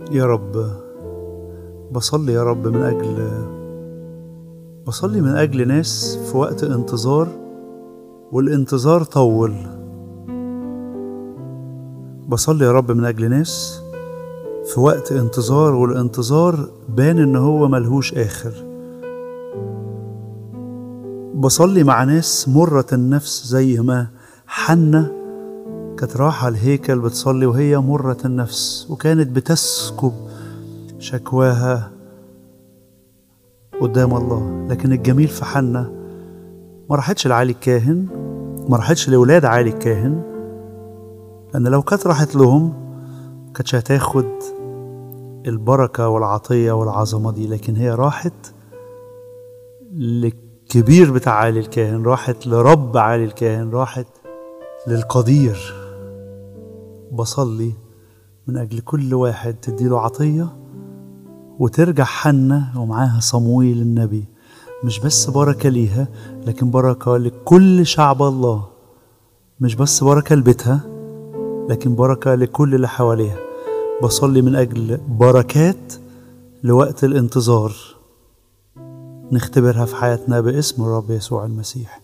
يا رب بصلي يا رب من أجل بصلي من أجل ناس في وقت انتظار والانتظار طول بصلي يا رب من أجل ناس في وقت انتظار والانتظار بان إن هو ملهوش آخر بصلي مع ناس مرة النفس زي ما حنة كانت رايحة الهيكل بتصلي وهي مرة النفس وكانت بتسكب شكواها قدام الله لكن الجميل في حنة ما راحتش لعلي الكاهن ما راحتش لولاد علي الكاهن لأن لو كانت راحت لهم كانتش هتاخد البركة والعطية والعظمة دي لكن هي راحت للكبير بتاع علي الكاهن راحت لرب علي الكاهن راحت للقدير بصلي من أجل كل واحد تديله عطية وترجع حنة ومعاها صمويل النبي مش بس بركة ليها لكن بركة لكل شعب الله مش بس بركة لبيتها لكن بركة لكل اللي حواليها بصلي من أجل بركات لوقت الانتظار نختبرها في حياتنا باسم الرب يسوع المسيح